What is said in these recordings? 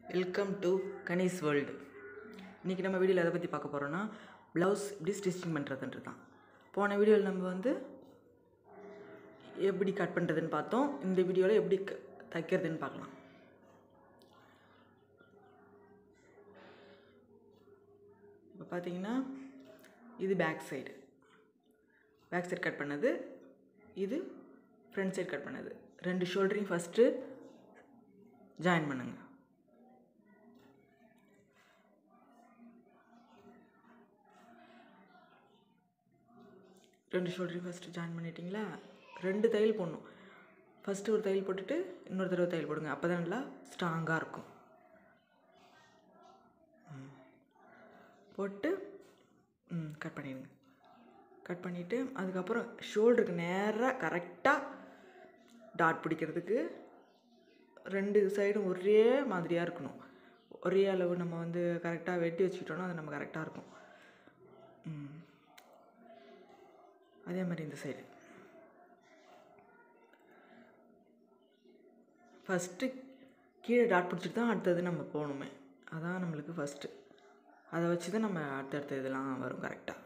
Welcome to Ganesh world இன்றைக்கி நம்ம வீடியோவில் எதை பற்றி பார்க்க போகிறோன்னா ப்ளவுஸ் எப்படி ஸ்டிச்சிங் பண்ணுறதுன்றது தான் போன வீடியோவில் நம்ம வந்து எப்படி கட் பண்ணுறதுன்னு பார்த்தோம் இந்த வீடியோவில் எப்படி க- தைக்கிறதுன்னு பார்க்கலாம் இப்போ பார்த்தீங்கன்னா இது back side back side cut பண்ணது இது ஃப்ரண்ட் சைடு கட் பண்ணது ரெண்டு ஷோல்டரையும் ஃபஸ்ட்டு ஜாயின் பண்ணுங்கள் ரெண்டு ஷோல்டரையும் ஃபஸ்ட்டு ஜாயின் பண்ணிட்டீங்களா ரெண்டு தையல் போடணும் ஃபஸ்ட்டு ஒரு தையல் போட்டுட்டு இன்னொரு தடவை தையல் போடுங்க அப்போ தான் நல்லா ஸ்ட்ராங்காக இருக்கும் ம். போட்டு ம் கட் பண்ணிடுங்க கட் பண்ணிவிட்டு அதுக்கப்புறம் ஷோல்டருக்கு நேராக கரெக்டாக டாட் பிடிக்கிறதுக்கு ரெண்டு சைடும் ஒரே மாதிரியாக இருக்கணும் ஒரே அளவு நம்ம வந்து கரெக்டாக வெட்டி வச்சுக்கிட்டோன்னா அது நம்ம கரெக்டாக இருக்கும் ம். அதே மாதிரி இந்த சைடு ஃபஸ்ட்டு கீழே டாட் பிடிச்சிட்டு தான் அடுத்தது நம்ம போகணுமே அதான் நம்மளுக்கு ஃபஸ்ட்டு அதை வச்சு தான் நம்ம அடுத்தடுத்த இதெல்லாம் வரும் கரெக்டாக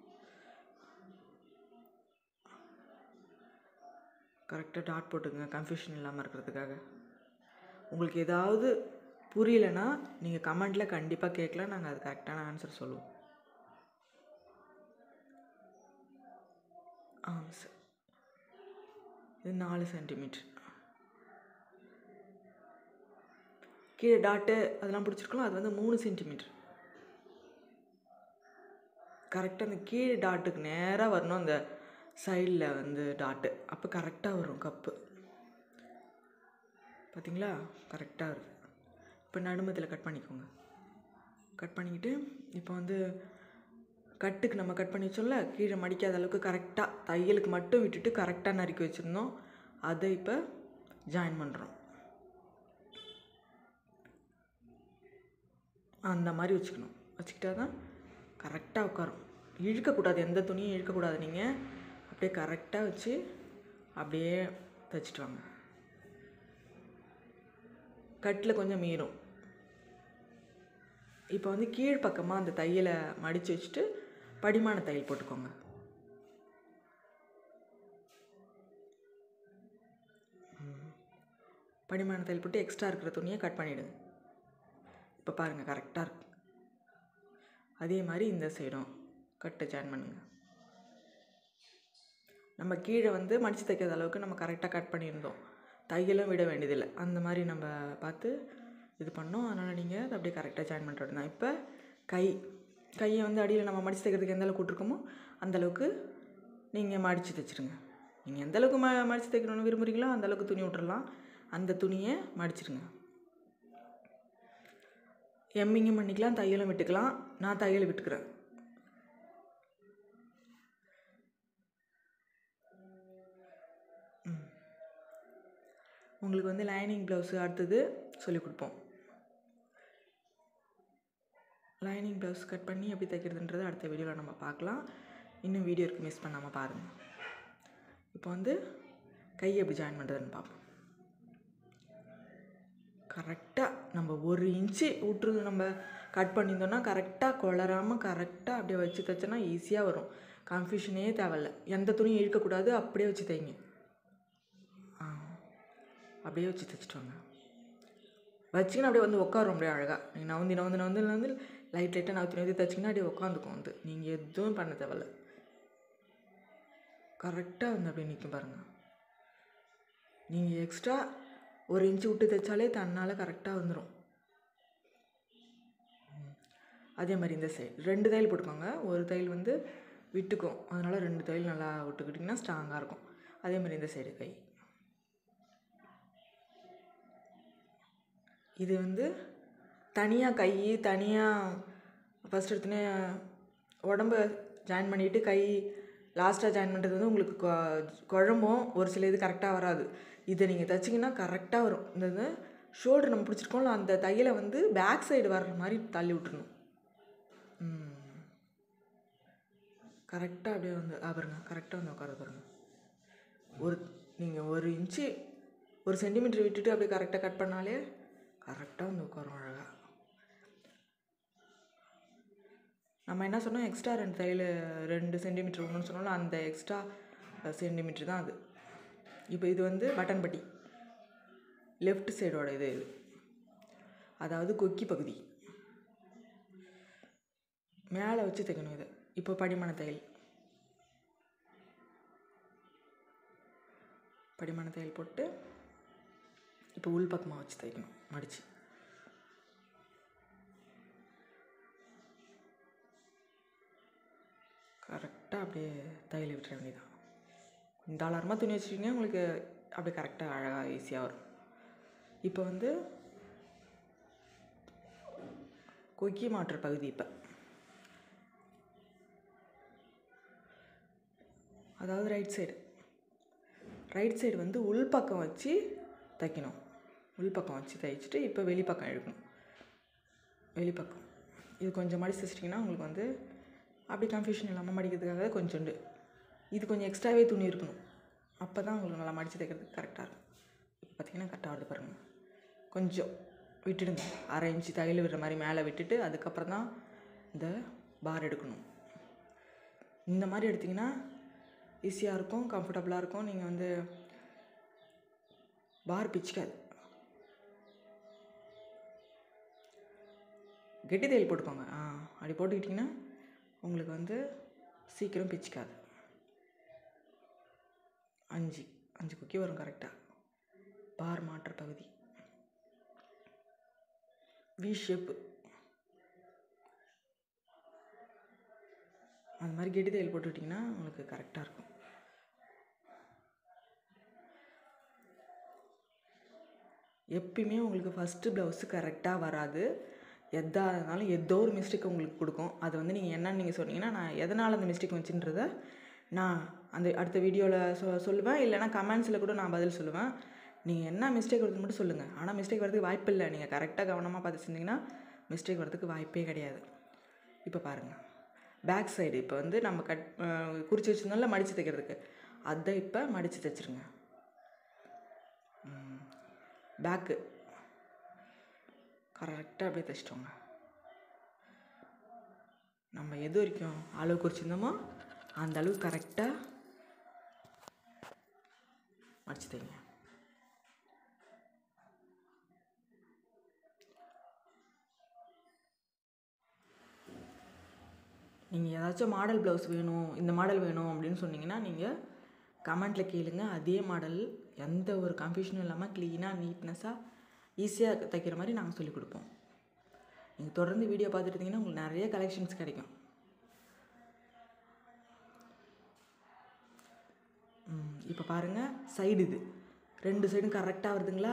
கரெக்டாக டாட் போட்டுங்க கன்ஃபியூஷன் இல்லாமல் இருக்கிறதுக்காக உங்களுக்கு ஏதாவது புரியலைன்னா நீங்கள் கமெண்ட்டில் கண்டிப்பாக கேட்கலாம் நாங்கள் அது கரெக்டான ஆன்சர் சொல்லுவோம் ஆமாம் சார் இது நாலு சென்டிமீட்டர் கீழே டாட்டு அதெல்லாம் பிடிச்சிருக்கலாம் அது வந்து மூணு சென்டிமீட்டர் கரெக்டாக அந்த கீழே டாட்டுக்கு நேராக வரணும் அந்த சைடில் வந்து டாட்டு அப்போ கரெக்டாக வரும் கப்பு பார்த்தீங்களா கரெக்டாக வருது இப்போ நடுமத்தில் கட் பண்ணிக்கோங்க கட் பண்ணிக்கிட்டு இப்போ வந்து கட்டுக்கு நம்ம கட் பண்ணி வச்சோம்ல கீழே மடிக்காத அளவுக்கு கரெக்டாக தையலுக்கு மட்டும் விட்டுட்டு கரெக்டாக நறுக்கி வச்சுருந்தோம் அதை இப்போ ஜாயின் பண்ணுறோம் அந்த மாதிரி வச்சுக்கணும் வச்சுக்கிட்டா தான் கரெக்டாக உட்காரும் இழுக்கக்கூடாது எந்த துணியும் இழுக்கக்கூடாது நீங்கள் அப்படியே கரெக்டாக வச்சு அப்படியே தைச்சிட்டு வாங்க கட்டில் கொஞ்சம் மீறும் இப்போ வந்து கீழ்ப்பக்கமாக அந்த தையலை மடித்து வச்சுட்டு படிமான தையல் போட்டுக்கோங்க ம். படிமான தையல் போட்டு எக்ஸ்ட்ரா இருக்கிற துணியை கட் பண்ணிவிடுங்க இப்போ பாருங்கள் கரெக்டாக இருக்கு அதே மாதிரி இந்த சைடும் கட்டை ஜாயின் பண்ணுங்க நம்ம கீழே வந்து மடித்து தைக்காத அளவுக்கு நம்ம கரெக்டாக கட் பண்ணியிருந்தோம் தையலும் விட வேண்டியதில்லை அந்த மாதிரி நம்ம பார்த்து இது பண்ணோம் அதனால் நீங்கள் அதை அப்படியே கரெக்டாக ஜாயின் பண்ணிட்டு தான் இப்போ கை கையை வந்து அடியில் நம்ம மடித்து தைக்கிறதுக்கு எந்த அளவுக்கு விட்ருக்கோமோ அந்த அளவுக்கு நீங்கள் மடித்து தைச்சிருங்க நீங்கள் எந்த அளவுக்கு ம மடித்து தைக்கணும்னு விரும்புகிறீங்களோ அந்த அளவுக்கு துணி விட்டுறலாம் அந்த துணியை மடிச்சிருங்க எம்மிங்கும் பண்ணிக்கலாம் தையலும் விட்டுக்கலாம் நான் தையல் விட்டுக்கிறேன் ம். உங்களுக்கு வந்து லைனிங் ப்ளவுஸு அடுத்தது சொல்லிக் கொடுப்போம் லைனிங் ப்ளவுஸ் கட் பண்ணி எப்படி தைக்கிறதுன்றது அடுத்த வீடியோவில் நம்ம பார்க்கலாம் இன்னும் வீடியோ இருக்கு மிஸ் பண்ணாமல் பாருங்கள் இப்போ வந்து கை எப்படி ஜாயின் பண்ணுறதுன்னு பார்ப்போம் கரெக்டாக நம்ம ஒரு இன்ச்சு விட்டுருந்து நம்ம கட் பண்ணியிருந்தோம்னா கரெக்டாக குளராமல் கரெக்டாக அப்படியே வச்சு தைச்சோன்னா ஈஸியாக வரும் கன்ஃபியூஷனே தேவையில்ல எந்த துணியும் இழுக்கக்கூடாது அப்படியே வச்சு தைங்க ஆ அப்படியே வச்சு தைச்சிட்டு வாங்க வச்சிங்கன்னா அப்படியே வந்து உட்காரும் அப்படியே அழகாக நீங்கள் நவுந்தி நவுந்து நவுந்து நவுந்து லைட் லைட்டாக நவுத்தி நவுத்தி தைச்சிங்கன்னா அப்படியே உட்காந்துக்கும் வந்து நீங்கள் எதுவும் பண்ண தேவையில்ல கரெக்டாக வந்து அப்படியே நிற்கும் பாருங்கள் நீங்கள் எக்ஸ்ட்ரா ஒரு இன்ச்சு விட்டு தைச்சாலே தன்னால் கரெக்டாக வந்துடும் அதே மாதிரி இந்த சைடு ரெண்டு தையல் போட்டுக்கோங்க ஒரு தையல் வந்து விட்டுக்கும் அதனால் ரெண்டு தையல் நல்லா விட்டுக்கிட்டிங்கன்னா ஸ்ட்ராங்காக இருக்கும் அதே மாதிரி இந்த சைடு கை இது வந்து தனியாக கை தனியாக ஃபஸ்ட் எடுத்துனே உடம்ப ஜாயின் பண்ணிவிட்டு கை லாஸ்ட்டாக ஜாயின் பண்ணுறது வந்து உங்களுக்கு கொ- குழம்பும் ஒரு சில இது கரெக்டாக வராது இதை நீங்கள் தைச்சிங்கன்னா கரெக்டாக வரும் இந்த இது ஷோல்டர் நம்ம பிடிச்சிருக்கோம்ல அந்த தையலை வந்து பேக் சைடு வர்ற மாதிரி தள்ளி விட்டுறணும் கரெக்டாக அப்படியே வந்து ஆ பாருங்க கரெக்டாக வந்து உட்கார பாருங்க ஒரு நீங்கள் ஒரு இன்ச்சு ஒரு சென்டிமீட்டர் விட்டுட்டு அப்படியே கரெக்டாக கட் பண்ணாலே கரெக்டாக வந்து உட்காரும் அழகாக நம்ம என்ன சொன்னோம் எக்ஸ்ட்ரா ரெண்டு தையல் ரெண்டு சென்டிமீட்டர் ஒன்றுன்னு சொன்னோம்ல அந்த எக்ஸ்ட்ரா சென்டிமீட்டர் தான் அது இப்போ இது வந்து பட்டன் பட்டி லெஃப்ட் சைடோட இது இது அதாவது கொக்கி பகுதி மேலே வச்சு தைக்கணும் இதை இப்போ படிமான தையல் படிமான தையல் போட்டு இப்போ உள் பக்கமாக வச்சு தைக்கணும் மடித்து கரெக்டாக அப்படியே தையல் விட்டுற வேண்டியதான் தாராளமாக துணி வச்சுட்டிங்கன்னா உங்களுக்கு அப்படியே கரெக்டாக அழகாக ஈஸியாக வரும் இப்போ வந்து கொக்கி மாற்றுற பகுதி இப்போ அதாவது ரைட் சைடு ரைட் சைடு வந்து உள் பக்கம் வச்சு தைக்கணும் உள் பக்கம் வச்சு தைச்சிட்டு இப்போ வெளிப்பக்கம் இழுக்கணும் வெளிப்பக்கம் இது கொஞ்சம் மடிச்சு வச்சிட்டிங்கன்னா உங்களுக்கு வந்து அப்படி கன்ஃபியூஷன் இல்லாமல் மடிக்கிறதுக்காக கொஞ்சோண்டு இது கொஞ்சம் எக்ஸ்ட்ராவே துணி இருக்கணும் அப்போ தான் உங்களுக்கு நல்லா மடித்து தைக்கிறதுக்கு கரெக்டாக இருக்கும் இப்போ பார்த்தீங்கன்னா கரெக்டாக வருது பாருங்கள் கொஞ்சம் விட்டுடுங்க அரை இன்ச்சு தையல் விடுற மாதிரி மேலே விட்டுட்டு அதுக்கப்புறம் தான் இந்த பார் எடுக்கணும் இந்த மாதிரி எடுத்திங்கன்னா ஈஸியாக இருக்கும் கம்ஃபர்டபுளாக இருக்கும் நீங்கள் வந்து பார் பிச்சுக்காது கெட்டி தையல் போட்டுக்கோங்க ஆ அப்படி போட்டுக்கிட்டிங்கன்னா உங்களுக்கு வந்து சீக்கிரம் பிச்சுக்காது அஞ்சு அஞ்சு குக்கி வரும் கரெக்டாக பார் மாற்ற பகுதி வி ஷேப்பு அந்த மாதிரி கெட்டி தையல் போட்டுக்கிட்டிங்கன்னா உங்களுக்கு கரெக்டாக இருக்கும் எப்பயுமே உங்களுக்கு ஃபஸ்ட்டு ப்ளவுஸு கரெக்டாக வராது எதா இருந்தாலும் ஏதோ ஒரு மிஸ்டேக் உங்களுக்கு கொடுக்கும் அது வந்து நீங்கள் என்னன்னு நீங்கள் சொன்னீங்கன்னா நான் எதனால் அந்த மிஸ்டேக் வந்துச்சுன்றத நான் அந்த அடுத்த வீடியோவில் சொ சொல்லுவேன் இல்லைனா கமெண்ட்ஸில் கூட நான் பதில் சொல்லுவேன் நீங்கள் என்ன மிஸ்டேக் வருதுன்னு மட்டும் சொல்லுங்கள் ஆனால் மிஸ்டேக் வரதுக்கு வாய்ப்பு இல்லை நீங்கள் கரெக்டாக கவனமாக பார்த்து செஞ்சீங்கன்னா மிஸ்டேக் வரதுக்கு வாய்ப்பே கிடையாது இப்போ பாருங்கள் பேக் சைடு இப்போ வந்து நம்ம கட் குறித்து வச்சுருந்தோம்ல மடித்து தைக்கிறதுக்கு அதை இப்போ மடித்து தைச்சிருங்க பேக்கு கரெக்டாக அப்படியே தைச்சிட்டோங்க நம்ம எது வரைக்கும் அளவு குறிச்சிருந்தோமோ அந்த அளவு கரெக்டாக மடிச்சு தைங்க நீங்கள் ஏதாச்சும் மாடல் ப்ளவுஸ் வேணும் இந்த மாடல் வேணும் அப்படின்னு சொன்னீங்கன்னா நீங்கள் கமெண்ட்டில் கேளுங்க அதே மாடல் எந்த ஒரு கன்ஃபியூஷனும் இல்லாமல் க்ளீனாக நீட்னஸாக ஈஸியாக தைக்கிற மாதிரி நாங்கள் சொல்லிக் கொடுப்போம் நீங்கள் தொடர்ந்து வீடியோ பார்த்துட்டு இருந்தீங்கன்னா உங்களுக்கு நிறைய கலெக்ஷன்ஸ் கிடைக்கும் இப்போ பாருங்கள் சைடு இது ரெண்டு சைடும் கரெக்டாக வருதுங்களா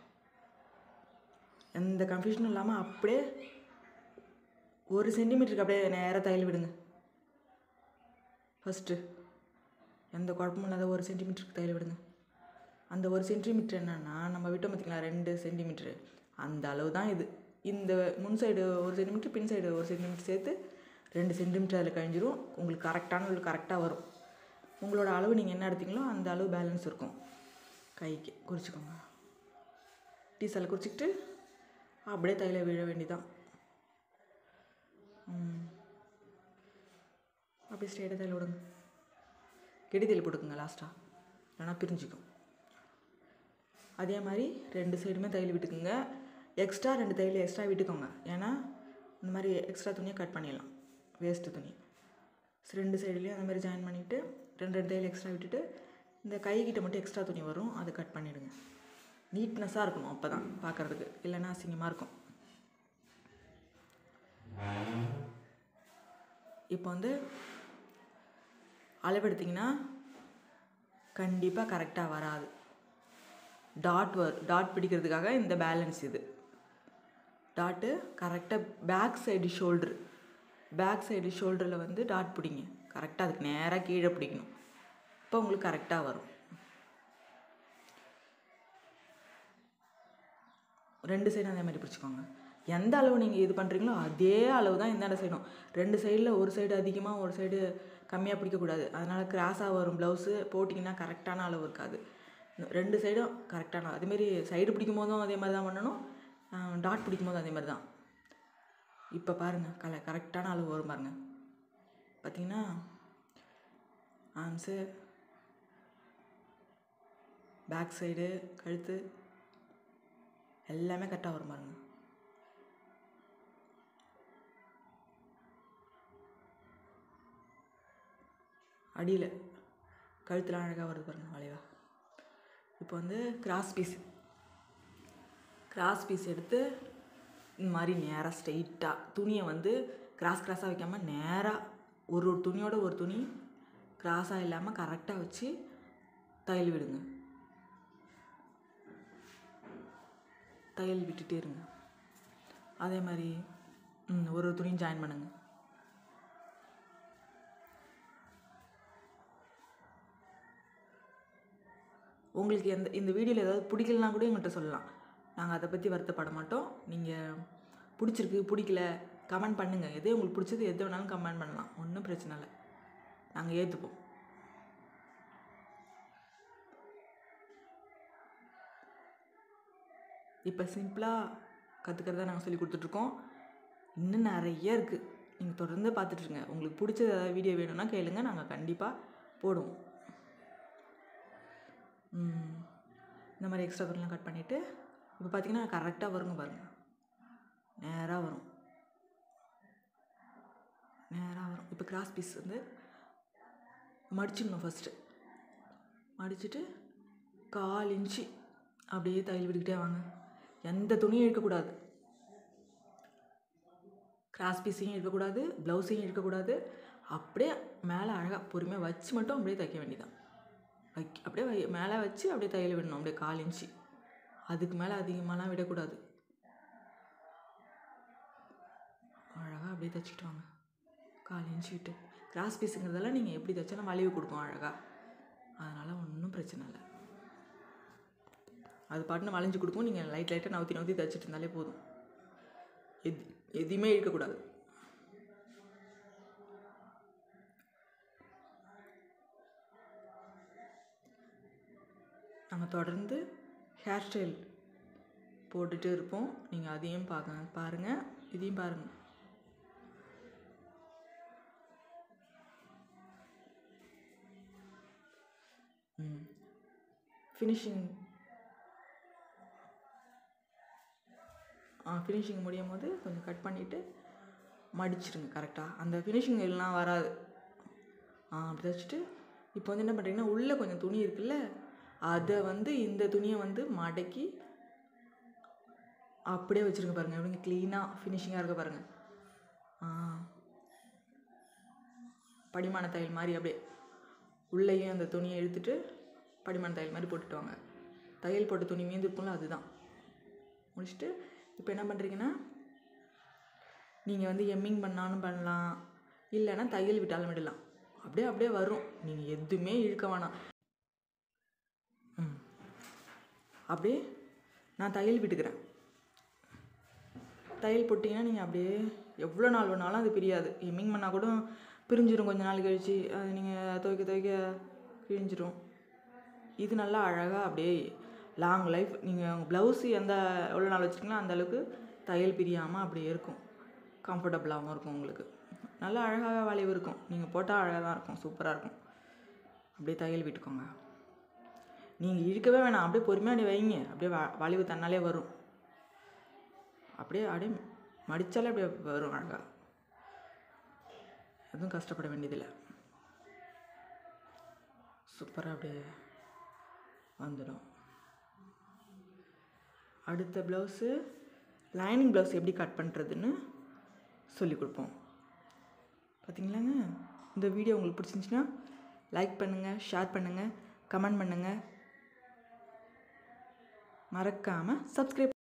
எந்த கன்ஃபியூஷனும் இல்லாமல் அப்படியே ஒரு சென்டிமீட்டருக்கு அப்படியே நேராக தையல் விடுங்க ஃபஸ்ட்டு எந்த குழப்பமும் இல்லாத ஒரு சென்டிமீட்டருக்கு தையல் விடுங்க அந்த ஒரு சென்டிமீட்டர் என்னென்னா நம்ம விட்டோம் பார்த்திங்களா ரெண்டு சென்டிமீட்ரு அந்த அளவு தான் இது இந்த முன் சைடு ஒரு சென்டிமீட்டர் பின் சைடு ஒரு சென்டிமீட்டர் சேர்த்து ரெண்டு சென்டிமீட்டர் அதில் கழிஞ்சிரும் உங்களுக்கு கரெக்டான உங்களுக்கு கரெக்டாக வரும் உங்களோட அளவு நீங்கள் என்ன எடுத்தீங்களோ அந்த அளவு பேலன்ஸ் இருக்கும் கைக்கு குறிச்சிக்கோங்க டீசல் குறிச்சிக்கிட்டு அப்படியே தையில விழ வேண்டிதான் அப்படியே ஸ்ட்ரெயிட்டாக தையல் விடுங்க கெடி தையல் போட்டுக்கோங்க லாஸ்ட்டாக இல்லைனா பிரிஞ்சுக்கும் அதே மாதிரி ரெண்டு சைடுமே தையல் விட்டுக்குங்க எக்ஸ்ட்ரா ரெண்டு தையல் எக்ஸ்ட்ரா விட்டுக்கோங்க ஏன்னா இந்த மாதிரி எக்ஸ்ட்ரா துணியை கட் பண்ணிடலாம் வேஸ்ட்டு துணி ரெண்டு சைடுலேயும் அந்த மாதிரி ஜாயின் பண்ணிவிட்டு ரெண்டு ரெண்டு தையல் எக்ஸ்ட்ரா விட்டுட்டு இந்த கைக்கிட்ட மட்டும் எக்ஸ்ட்ரா துணி வரும் அதை கட் பண்ணிவிடுங்க நீட்னஸாக இருக்கணும் அப்போ தான் பார்க்குறதுக்கு இல்லைன்னா அசிங்கமாக இருக்கும் இப்போ வந்து அளவெடுத்திங்கன்னா கண்டிப்பாக கரெக்டாக வராது டாட் வர் டாட் பிடிக்கிறதுக்காக இந்த பேலன்ஸ் இது டாட்டு கரெக்டாக back side shoulder back side ஷோல்டரில் வந்து டாட் பிடிங்க கரெக்டாக அதுக்கு நேராக கீழே பிடிக்கணும் இப்போ உங்களுக்கு கரெக்டாக வரும் ரெண்டு சைடும் அதே மாதிரி பிடிச்சிக்கோங்க எந்த அளவு நீங்கள் இது பண்ணுறீங்களோ அதே அளவு தான் இந்த சைடும் ரெண்டு சைடில் ஒரு சைடு அதிகமாக ஒரு சைடு கம்மியாக பிடிக்கக்கூடாது அதனால் கிராஸாக வரும் ப்ளவுஸு போட்டிங்கன்னா கரெக்டான அளவு இருக்காது ரெண்டு சைடும் கரெக்டான அதேமாரி சைடு பிடிக்கும் போதும் அதே மாதிரி தான் பண்ணணும் டாட் பிடிக்கும் போது அதே மாதிரி தான் இப்போ பாருங்கள் கல கரெக்டான அளவு வரும் பாருங்கள் பார்த்தீங்கன்னா ஆம்ஸு பேக் சைடு கழுத்து எல்லாமே கரெக்டாக வரும் பாருங்க அடியில் கழுத்தில் அழகாக வருது பாருங்க வளைவா இப்போ வந்து கிராஸ் பீஸ் கிராஸ் பீஸ் எடுத்து இந்த மாதிரி நேராக ஸ்ட்ரெயிட்டாக துணியை வந்து கிராஸ் கிராஸாக வைக்காமல் நேராக ஒரு ஒரு துணியோட ஒரு துணி கிராஸாக இல்லாமல் கரெக்டாக வச்சு தையல் விடுங்க தையல் விட்டுட்டே இருங்க அதே மாதிரி ம், ஒரு ஒரு துணியும் ஜாயின் பண்ணுங்க உங்களுக்கு எந்த இந்த வீடியோவில் ஏதாவது பிடிக்கலனா கூட எங்கள்கிட்ட சொல்லலாம் நாங்கள் அதை பற்றி வருத்தப்பட மாட்டோம் நீங்கள் பிடிச்சிருக்கு பிடிக்கல கமெண்ட் பண்ணுங்கள் எது உங்களுக்கு பிடிச்சது எது வேணாலும் கமெண்ட் பண்ணலாம் ஒன்றும் பிரச்சனை இல்லை நாங்கள் ஏற்றுப்போம் இப்போ சிம்பிளாக கற்றுக்கிறத நாங்கள் சொல்லி கொடுத்துட்ருக்கோம் இன்னும் நிறைய இருக்குது நீங்கள் தொடர்ந்து பார்த்துட்ருங்க உங்களுக்கு பிடிச்ச ஏதாவது வீடியோ வேணும்னா கேளுங்க நாங்கள் கண்டிப்பாக போடுவோம் ம், இந்த மாதிரி எக்ஸ்ட்ரா துணிலாம் கட் பண்ணிவிட்டு இப்போ பார்த்தீங்கன்னா கரெக்டாக வருங்க பாருங்கள் நேராக வரும் நேராக வரும் இப்போ கிராஸ் பீஸ் வந்து மடிச்சிடணும் ஃபஸ்ட்டு மடிச்சிட்டு கால் இன்ச்சு அப்படியே தையல் விட்டுக்கிட்டே வாங்க எந்த துணியும் இழுக்கக்கூடாது கிராஸ் பீஸையும் இழுக்கக்கூடாது ப்ளவுஸையும் இழுக்கக்கூடாது அப்படியே மேலே அழகாக பொறுமையாக வச்சு மட்டும் அப்படியே தைக்க வேண்டியதான் வைக்க அப்படியே வை மேலே வச்சு அப்படியே தையல் விடணும் அப்படியே கால் இன்ச்சு அதுக்கு மேலே அதிகமாகலாம் விடக்கூடாது அழகாக அப்படியே தைச்சிக்கிட்டு வாங்க கால் இன்ச்சு விட்டு கிராஸ் பீஸுங்கிறதெல்லாம் நீங்கள் எப்படி தைச்சாலும் வளைவு கொடுக்கும் அழகாக அதனால் ஒன்றும் பிரச்சனை இல்லை அது பாட்டுன்னு வளைஞ்சு கொடுக்கும் நீங்கள் லைட் லைட்டாக நவுத்தி நவுத்தி தைச்சிட்டு இருந்தாலே போதும் எது எதையுமே இழுக்கக்கூடாது நாங்கள் தொடர்ந்து ஹேர் ஸ்டைல் போட்டுட்டு இருப்போம் நீங்கள் அதையும் பார்க்க பாருங்கள் இதையும் பாருங்கள் ம் ஃபினிஷிங் ஆ ஃபினிஷிங் முடியும் போது கொஞ்சம் கட் பண்ணிவிட்டு மடிச்சிருங்க கரெக்டாக அந்த ஃபினிஷிங் எல்லாம் வராது ஆ அப்படி வச்சுட்டு இப்போ வந்து என்ன பண்ணுறீங்கன்னா உள்ளே கொஞ்சம் துணி இருக்குல்ல அதை வந்து இந்த துணியை வந்து மடக்கி அப்படியே வச்சுருங்க பாருங்கள் எப்படிங்க க்ளீனாக ஃபினிஷிங்காக இருக்க பாருங்கள் ஆ படிமான தையல் மாதிரி அப்படியே உள்ளேயும் அந்த துணியை இழுத்துட்டு படிமான தையல் மாதிரி போட்டுட்டு வாங்க தையல் போட்ட துணி மீந்து இருக்கும்ல அதுதான் முடிச்சுட்டு இப்போ என்ன பண்ணுறீங்கன்னா நீங்கள் வந்து எம்மிங் பண்ணாலும் பண்ணலாம் இல்லைன்னா தையல் விட்டாலும் விடலாம் அப்படியே அப்படியே வரும் நீங்கள் எதுவுமே இழுக்க வேணாம் ம் அப்படியே நான் தையல் விட்டுக்கிறேன் தையல் போட்டிங்கன்னா நீங்கள் அப்படியே எவ்வளோ நாள் வேணாலும் அது பிரியாது எம்மிங் பண்ணால் கூட பிரிஞ்சிடும் கொஞ்ச நாள் கழிச்சு அது நீங்கள் துவைக்க துவைக்க பிரிஞ்சிடும் இது நல்லா அழகாக அப்படியே லாங் லைஃப் நீங்கள் உங்கள் ப்ளவுஸு எந்த எவ்வளோ நாள் வச்சுருக்கீங்களோ அந்த அளவுக்கு தையல் பிரியாமல் அப்படியே இருக்கும் கம்ஃபர்டபுளாகவும் இருக்கும் உங்களுக்கு நல்லா அழகாக வளைவு இருக்கும் நீங்கள் போட்டால் அழகாக தான் இருக்கும் சூப்பராக இருக்கும் அப்படியே தையல் விட்டுக்கோங்க நீங்கள் இழுக்கவே வேணாம் அப்படியே பொறுமையாக அப்படியே வைங்க அப்படியே வ வளைவு தன்னாலே வரும் அப்படியே அப்படியே மடித்தாலே அப்படியே வரும் அழகாக எதுவும் கஷ்டப்பட வேண்டியதில்லை சூப்பராக அப்படியே வந்துடும் அடுத்த ப்ளவுஸு லைனிங் ப்ளவுஸ் எப்படி கட் பண்ணுறதுன்னு சொல்லி கொடுப்போம் பார்த்தீங்களாங்க இந்த வீடியோ உங்களுக்கு பிடிச்சிருந்துச்சின்னா லைக் பண்ணுங்கள் ஷேர் பண்ணுங்கள் கமெண்ட் பண்ணுங்கள் மறக்காமல் சப்ஸ்கிரைப்